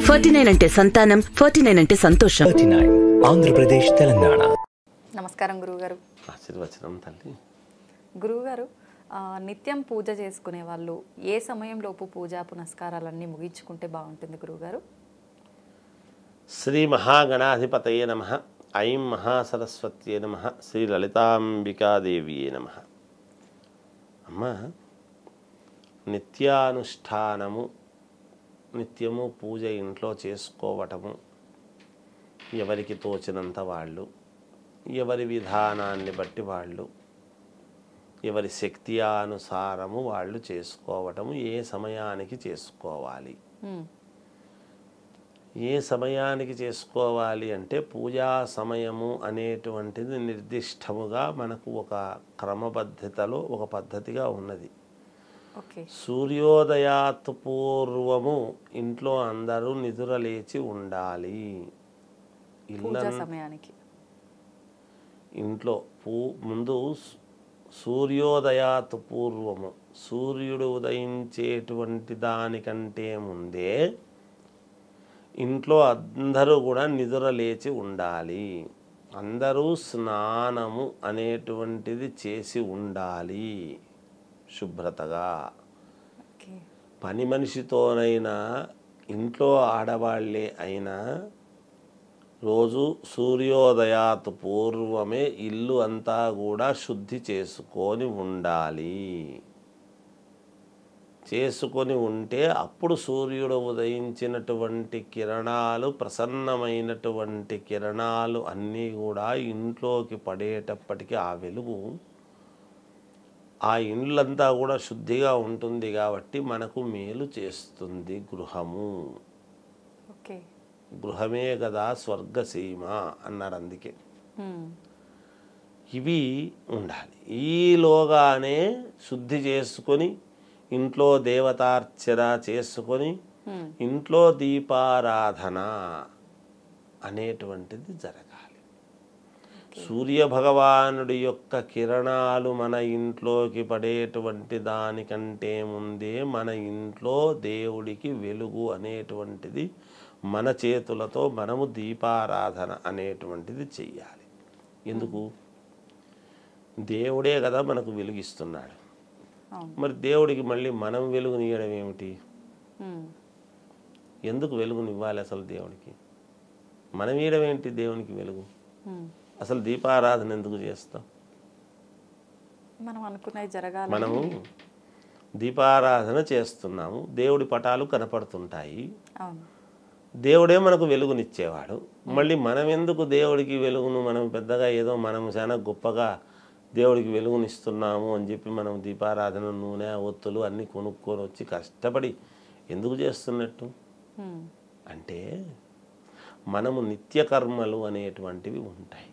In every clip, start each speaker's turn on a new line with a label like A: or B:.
A: Forty nine అంటే సంతానం forty nine అంటే సంతోషం
B: థర్టీ నైన్ ఆంధ్రప్రదేశ్ తెలంగాణ
C: నమస్కారం గురువుగారు
D: ఆశీర్వచనం తల్లి
C: గురువుగారు ఆ, నిత్యం పూజ చేసుకునే వాళ్ళు ఏ సమయంలోపు పూజా పునస్కారాలన్నీ ముగించుకుంటే బాగుంటుంది గురువుగారు
D: శ్రీ మహాగణాధిపతయే నమ ఐం మహాసరస్వత్యే నమ శ్రీ లలితాంబికాదేవియే నమ అమ్మ నిత్యానుష్ఠానము నిత్యము పూజ ఇంట్లో చేసుకోవటము ఎవరికి తోచినంత వాళ్ళు ఎవరి విధానాన్ని బట్టి వాళ్ళు ఎవరి శక్తి అనుసారము వాళ్ళు చేసుకోవటము ఏ సమయానికి చేసుకోవాలి
C: ఉమ్,
D: ఏ సమయానికి చేసుకోవాలి అంటే పూజా సమయము అనేటువంటిది నిర్దిష్టముగా మనకు ఒక క్రమబద్ధతలో ఒక పద్ధతిగా ఉన్నది
C: ఓకే
D: సూర్యోదయాత్ పూర్వము ఇంట్లో అందరూ నిద్ర లేచి ఉండాలి
C: పూజా
D: ఇల్లంతా
C: సమయానికి
D: ఇంట్లో పూ ముందు సు- సూర్యోదయాత్ పూర్వము సూర్యుడు ఉదయించేటువంటి దానికంటే ముందే ఇంట్లో అందరూ కూడా నిద్ర లేచి ఉండాలి అందరూ స్నానము అనేటువంటిది చేసి ఉండాలి శుభ్రతగా
C: ఓకే
D: పని మనిషితోనైనా ఇంట్లో ఆడవాళ్ళే అయినా రోజు సూర్యోదయాత్ పూర్వమే ఇల్లు అంతా కూడా శుద్ధి చేసుకొని ఉండాలి చేసుకొని ఉంటే అప్పుడు సూర్యుడు ఉదయించినటువంటి కిరణాలు ప్రసన్నమైనటువంటి కిరణాలు అన్నీ కూడా ఇంట్లోకి పడేటప్పటికి ఆ వెలుగు ఆ ఇండ్లంతా కూడా శుద్ధిగా ఉంటుంది కాబట్టి మనకు మేలు చేస్తుంది గృహము
C: ఓకే
D: గృహమే కదా స్వర్గసీమ అన్నారు అందుకే
C: ఉమ్,
D: ఇవి ఉండాలి ఈలోగానే శుద్ధి చేసుకొని ఇంట్లో దేవతార్చన చేసుకొని
C: ఉమ్,
D: ఇంట్లో దీపారాధన అనేటువంటిది జరగాలి సూర్య భగవానుడి యొక్క కిరణాలు మన ఇంట్లోకి పడేటువంటి దానికంటే ముందే మన ఇంట్లో దేవుడికి వెలుగు అనేటువంటిది మన చేతులతో మనము దీపారాధన అనేటువంటిది చెయ్యాలి ఎందుకు దేవుడే కదా మనకు వెలుగిస్తున్నాడు
C: అవును
D: మరి దేవుడికి మళ్ళీ మనం వెలుగునియడం ఏమిటి
C: ఉమ్,
D: ఎందుకు వెలుగునివ్వాలి అసలు దేవుడికి మనం ఇయడం ఏంటి దేవునికి వెలుగు
C: ఉమ్.
D: అసలు దీపారాధన ఎందుకు చేస్తాం
C: మనం అనుకున్నది జరగాలి
D: మనము దీపారాధన చేస్తున్నాము దేవుడి పటాలు కనపడుతుంటాయి
C: అవును
D: దేవుడే మనకు వెలుగునిచ్చేవాడు మళ్ళీ మనం ఎందుకు దేవుడికి వెలుగును మనం పెద్దగా ఏదో మనం చాలా గొప్పగా దేవుడికి వెలుగునిస్తున్నాము అని చెప్పి మనం దీపారాధన నూనె ఒత్తులు అన్నీ కొనుక్కొని వచ్చి కష్టపడి ఎందుకు చేస్తున్నట్టు
C: ఉమ్,
D: అంటే మనము నిత్యకర్మలు అనేటువంటివి ఉంటాయి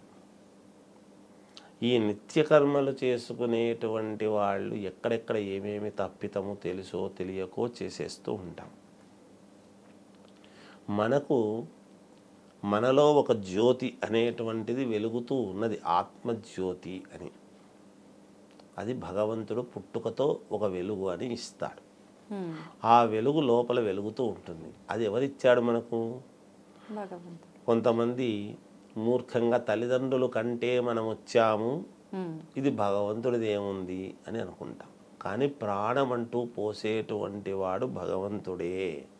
D: ఈ నిత్యకర్మలు చేసుకునేటువంటి వాళ్ళు ఎక్కడెక్కడ ఏమేమి తప్పితము తెలుసో తెలియకో చేసేస్తూ ఉంటాం మనకు మనలో ఒక జ్యోతి అనేటువంటిది వెలుగుతూ ఉన్నది ఆత్మజ్యోతి అని అది భగవంతుడు పుట్టుకతో ఒక వెలుగు అని ఇస్తాడు
C: ఉమ్,
D: ఆ వెలుగు లోపల వెలుగుతూ ఉంటుంది అది ఎవరిచ్చాడు మనకు
C: భగవంతుడు
D: కొంతమంది మూర్ఖంగా తల్లిదండ్రుల కంటే మనం వచ్చాము
C: ఉమ్,
D: ఇది భగవంతుడిది ఏముంది అని అనుకుంటాం కానీ ప్రాణం అంటూ పోసేటువంటి వాడు భగవంతుడే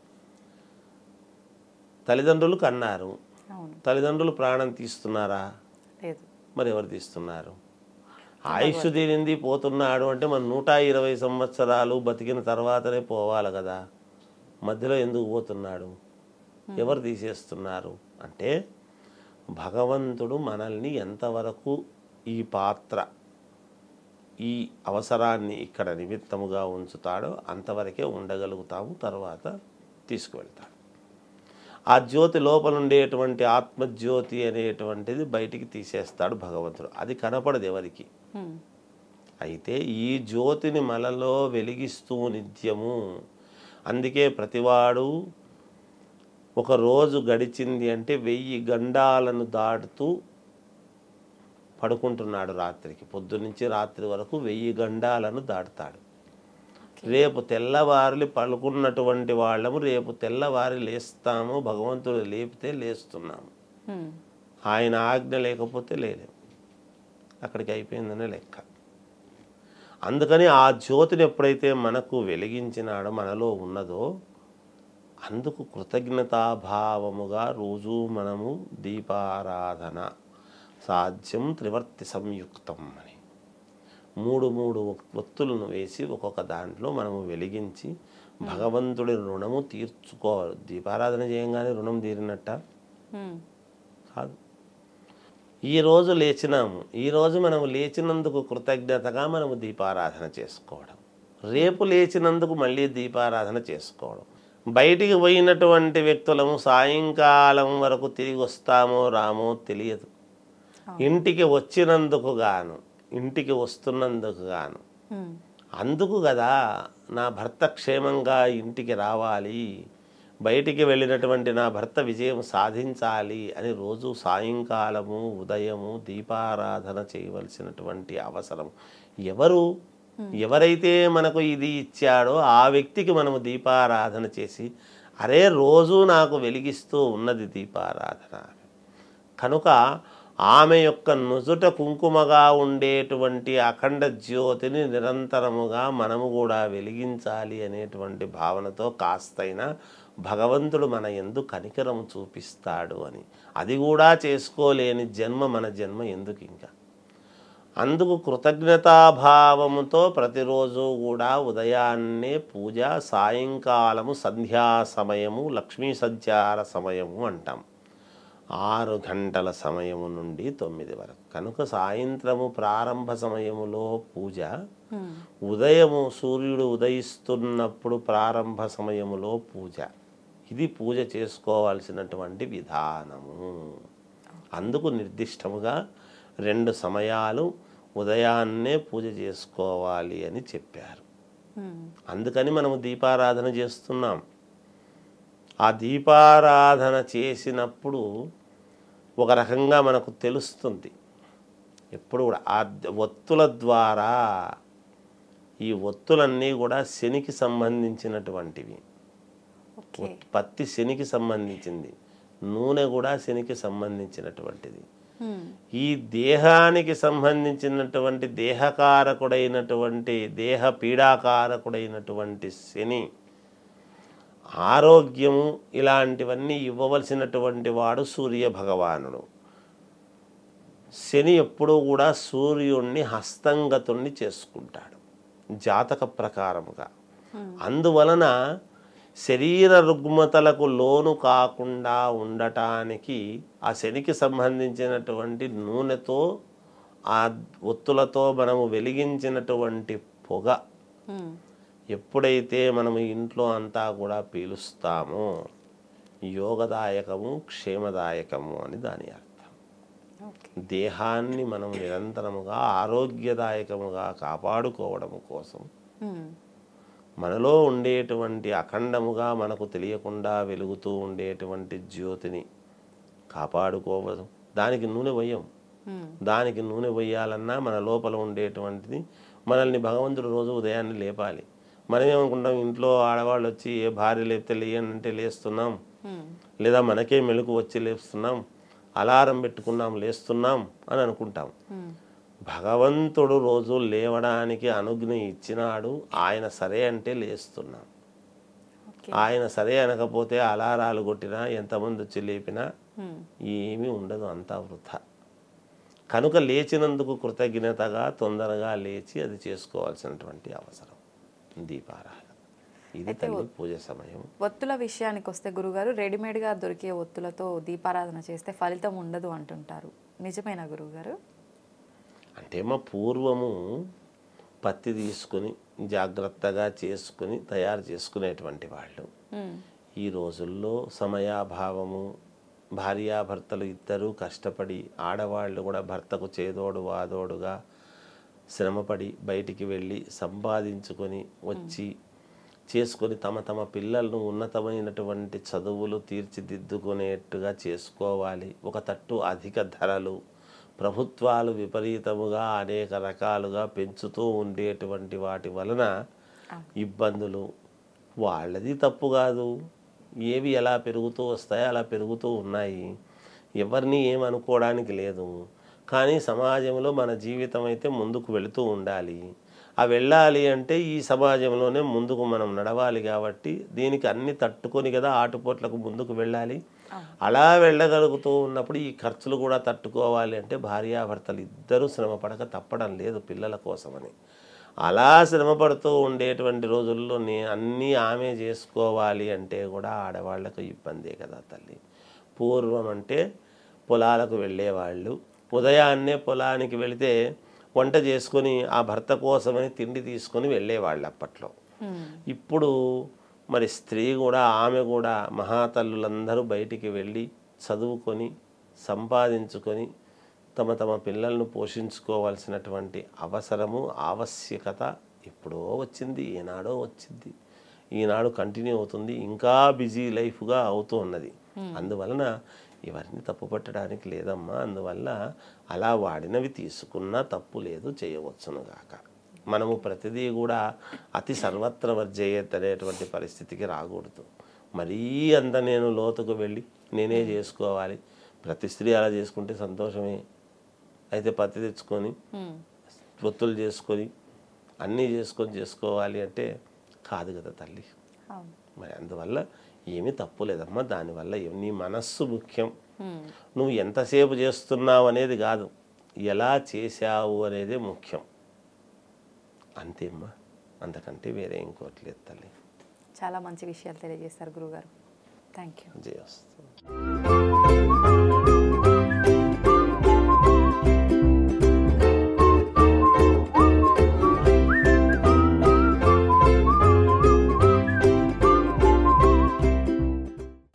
D: తల్లిదండ్రులు కన్నారు
C: అవును
D: తల్లిదండ్రులు ప్రాణం తీస్తున్నారా
C: లేదు
D: మరి ఎవరు తీస్తున్నారు ఆయుష్ తీరింది పోతున్నాడు అంటే మన నూట ఇరవై సంవత్సరాలు బతికిన తర్వాతనే పోవాలి కదా మధ్యలో ఎందుకు పోతున్నాడు ఎవరు తీసేస్తున్నారు అంటే భగవంతుడు మనల్ని ఎంతవరకు ఈ పాత్ర ఈ అవసరాన్ని ఇక్కడ నిమిత్తముగా ఉంచుతాడో అంతవరకే ఉండగలుగుతాము తర్వాత తీసుకువెళ్తాడు ఆ జ్యోతి లోపల ఉండేటువంటి ఆత్మజ్యోతి అనేటువంటిది బయటికి తీసేస్తాడు భగవంతుడు అది కనపడదు ఎవరికి
C: ఉమ్,
D: అయితే ఈ జ్యోతిని మనలో వెలిగిస్తూ నిత్యము అందుకే ప్రతివాడు ఒక రోజు గడిచింది అంటే వెయ్యి గండాలను దాటుతూ పడుకుంటున్నాడు రాత్రికి పొద్దున్నుంచి రాత్రి వరకు వెయ్యి గండాలను దాటుతాడు రేపు తెల్లవారులు పలుకున్నటువంటి వాళ్ళము రేపు తెల్లవారి లేస్తాము భగవంతుడు లేపితే లేస్తున్నాము
C: ఉమ్,
D: ఆయన ఆజ్ఞ లేకపోతే లేలేము అక్కడికి అయిపోయిందనే లెక్క అందుకని ఆ జ్యోతిని ఎప్పుడైతే మనకు వెలిగించినాడో మనలో ఉన్నదో అందుకు కృతజ్ఞతాభావముగా రోజు మనము దీపారాధన సాధ్యం త్రివర్తి సంయుక్తం అని మూడు మూడు ఒత్తులను వేసి ఒక్కొక్క దాంట్లో మనము వెలిగించి భగవంతుడి రుణము తీర్చుకోవాలి దీపారాధన చేయంగానే రుణం తీరినట్ట
C: ఉమ్,
D: కాదు ఈరోజు లేచినాము ఈరోజు మనము లేచినందుకు కృతజ్ఞతగా మనము దీపారాధన చేసుకోవడం రేపు లేచినందుకు మళ్ళీ దీపారాధన చేసుకోవడం బయటికి పోయినటువంటి వ్యక్తులము సాయంకాలం వరకు తిరిగి వస్తామో రామో తెలియదు ఇంటికి వచ్చినందుకు గాను ఇంటికి వస్తున్నందుకు గాను
C: ఉమ్,
D: అందుకు కదా నా భర్త క్షేమంగా ఇంటికి రావాలి బయటికి వెళ్ళినటువంటి నా భర్త విజయం సాధించాలి అని రోజు సాయంకాలము ఉదయము దీపారాధన చేయవలసినటువంటి అవసరం ఎవరు ఎవరైతే మనకు ఇది ఇచ్చాడో ఆ వ్యక్తికి మనము దీపారాధన చేసి అరే రోజు నాకు వెలిగిస్తూ ఉన్నది దీపారాధన కనుక ఆమె యొక్క నుదుట కుంకుమగా ఉండేటువంటి అఖండ జ్యోతిని నిరంతరముగా మనము కూడా వెలిగించాలి అనేటువంటి భావనతో కాస్తైనా భగవంతుడు మన ఎందు కనికరం చూపిస్తాడు అని అది కూడా చేసుకోలేని జన్మ మన జన్మ ఎందుకు ఇంకా అందుకు కృతజ్ఞతాభావముతో ప్రతిరోజు కూడా ఉదయాన్నే పూజ సాయంకాలము సంధ్యా సమయము లక్ష్మీ సంచార సమయము అంటాం ఆరు గంటల సమయము నుండి తొమ్మిది వరకు కనుక సాయంత్రము ప్రారంభ సమయములో పూజ
C: ఉమ్,
D: ఉదయము సూర్యుడు ఉదయిస్తున్నప్పుడు ప్రారంభ సమయములో పూజ ఇది పూజ చేసుకోవాల్సినటువంటి విధానము అందుకు నిర్దిష్టముగా రెండు సమయాలు ఉదయాన్నే పూజ చేసుకోవాలి అని చెప్పారు
C: ఉమ్,
D: అందుకని మనము దీపారాధన చేస్తున్నాం ఆ దీపారాధన చేసినప్పుడు ఒక రకంగా మనకు తెలుస్తుంది ఎప్పుడు కూడా ఆ ద- ఒత్తుల ద్వారా ఈ ఒత్తులన్నీ కూడా శనికి సంబంధించినటువంటివి
C: ఓకే
D: పత్తి శనికి సంబంధించింది నూనె కూడా శనికి సంబంధించినటువంటిది
C: ఉమ్,
D: ఈ దేహానికి సంబంధించినటువంటి దేహకారకుడైనటువంటి దేహ పీడాకారకుడైనటువంటి శని ఆరోగ్యము ఇలాంటివన్నీ ఇవ్వవలసినటువంటి వాడు సూర్య భగవానుడు శని ఎప్పుడూ కూడా సూర్యుణ్ణి హస్తంగతుణ్ణి చేసుకుంటాడు జాతక ప్రకారముగా అందువలన శరీర రుగ్మతలకు లోను కాకుండా ఉండటానికి ఆ శనికి సంబంధించినటువంటి నూనెతో ఆ ఒత్తులతో మనము వెలిగించినటువంటి పొగ
C: ఉమ్,
D: ఎప్పుడైతే మనము ఇంట్లో అంతా కూడా పీలుస్తామో యోగదాయకము క్షేమదాయకము అని దాని అర్థం
C: ఓకే
D: దేహాన్ని మనం నిరంతరముగా ఆరోగ్యదాయకముగా కాపాడుకోవడం కోసం
C: ఉమ్,
D: మనలో ఉండేటువంటి అఖండముగా మనకు తెలియకుండా వెలుగుతూ ఉండేటువంటి జ్యోతిని కాపాడుకోవడం దానికి నూనె పోయం
C: ఉమ్,
D: దానికి నూనె పోయాలన్నా మన లోపల ఉండేటువంటిది మనల్ని భగవంతుడు రోజు ఉదయాన్నే లేపాలి మనం ఏమనుకుంటాం ఇంట్లో ఆడవాళ్ళు వచ్చి ఏ భార్య లేపితే లేయని అంటే లేస్తున్నాం
C: ఉమ్,
D: లేదా మనకే మెలకు వచ్చి లేస్తున్నాం అలారం పెట్టుకున్నాం లేస్తున్నాం అని అనుకుంటాం
C: ఉమ్,
D: భగవంతుడు రోజు లేవడానికి అనుజ్ఞ ఇచ్చినాడు ఆయన సరే అంటే లేస్తున్నాం
C: ఓకే
D: ఆయన సరే అనకపోతే అలారాలు కొట్టినా ఎంతమంది వచ్చి లేపినా
C: ఉమ్,
D: ఏమీ ఉండదు అంతా వృథా కనుక లేచినందుకు కృతజ్ఞతగా తొందరగా లేచి అది చేసుకోవాల్సినటువంటి అవసరం దీపారాధన ఇది తల్లి పూజ సమయం
C: ఒత్తుల విషయానికి వస్తే గురుగారు రెడీమేడ్గా దొరికే ఒత్తులతో దీపారాధన చేస్తే ఫలితం ఉండదు అంటుంటారు నిజమేనా గురుగారు
D: అంటే మా పూర్వము పత్తి తీసుకుని జాగ్రత్తగా చేసుకుని తయారు చేసుకునేటువంటి వాళ్ళు
C: ఉమ్,
D: ఈ రోజుల్లో సమయాభావము భార్యాభర్తలు ఇద్దరూ కష్టపడి ఆడవాళ్ళు కూడా భర్తకు చేదోడు వాదోడుగా శ్రమపడి బయటికి వెళ్ళి సంపాదించుకొని వచ్చి చేసుకొని తమ తమ పిల్లలను ఉన్నతమైనటువంటి చదువులు తీర్చిదిద్దుకునేట్టుగా చేసుకోవాలి ఒక తట్టు అధిక ధరలు ప్రభుత్వాలు విపరీతముగా అనేక రకాలుగా పెంచుతూ ఉండేటువంటి వాటి వలన ఇబ్బందులు వాళ్ళది తప్పు కాదు ఏవి ఎలా పెరుగుతూ వస్తాయో అలా పెరుగుతూ ఉన్నాయి ఎవరిని ఏమనుకోవడానికి లేదు కానీ సమాజంలో మన జీవితం అయితే ముందుకు వెళుతూ ఉండాలి ఆ వెళ్ళాలి అంటే ఈ సమాజంలోనే ముందుకు మనం నడవాలి కాబట్టి దీనికి అన్ని తట్టుకొని కదా ఆటుపోట్లకు ముందుకు వెళ్ళాలి అలా వెళ్ళగలుగుతూ ఉన్నప్పుడు ఈ ఖర్చులు కూడా తట్టుకోవాలి అంటే భార్యాభర్తలు ఇద్దరూ శ్రమ పడక తప్పడం లేదు పిల్లల కోసమని అలా శ్రమ పడుతూ ఉండేటువంటి రోజుల్లో నే అన్నీ ఆమె చేసుకోవాలి అంటే కూడా ఆడవాళ్లకు ఇబ్బందే కదా తల్లి పూర్వం అంటే పొలాలకు వెళ్ళేవాళ్ళు ఉదయాన్నే పొలానికి వెళితే వంట చేసుకొని ఆ భర్త కోసమని తిండి తీసుకొని వెళ్ళేవాళ్ళు అప్పట్లో ఇప్పుడు మరి స్త్రీ కూడా ఆమె కూడా మహాతల్లులందరూ బయటికి వెళ్ళి చదువుకొని సంపాదించుకొని తమ తమ పిల్లలను పోషించుకోవాల్సినటువంటి అవసరము ఆవశ్యకత ఎప్పుడో వచ్చింది ఏనాడో వచ్చింది ఈనాడు కంటిన్యూ అవుతుంది ఇంకా బిజీ లైఫ్గా అవుతూ ఉన్నది అందువలన ఎవరిని తప్పు పట్టడానికి లేదమ్మా అందువల్ల అలా వాడినవి తీసుకున్నా తప్పు లేదు చేయవచ్చును గాక మనము ప్రతిదీ కూడా అతి సర్వత్ర వర్జయేత్ అనేటువంటి పరిస్థితికి రాకూడదు మరీ అంత నేను లోతుకు వెళ్ళి నేనే చేసుకోవాలి ప్రతి స్త్రీ అలా చేసుకుంటే సంతోషమే అయితే పత్తి తెచ్చుకొని ఒత్తులు చేసుకొని అన్నీ చేసుకొని చేసుకోవాలి అంటే కాదు కదా తల్లి
C: అవును
D: మరి అందువల్ల ఏమీ తప్పు లేదమ్మా దానివల్ల ఏం- నీ మనస్సు ముఖ్యం నువ్వు ఎంతసేపు చేస్తున్నావు అనేది కాదు ఎలా చేశావు అనేదే ముఖ్యం అంతేమ్మా అంతకంటే వేరే ఇంకోటి లేదు తల్లి
C: చాలా మంచి విషయాలు తెలియజేస్తారు గురుగారు థ్యాంక్ యూ
D: జయస్తు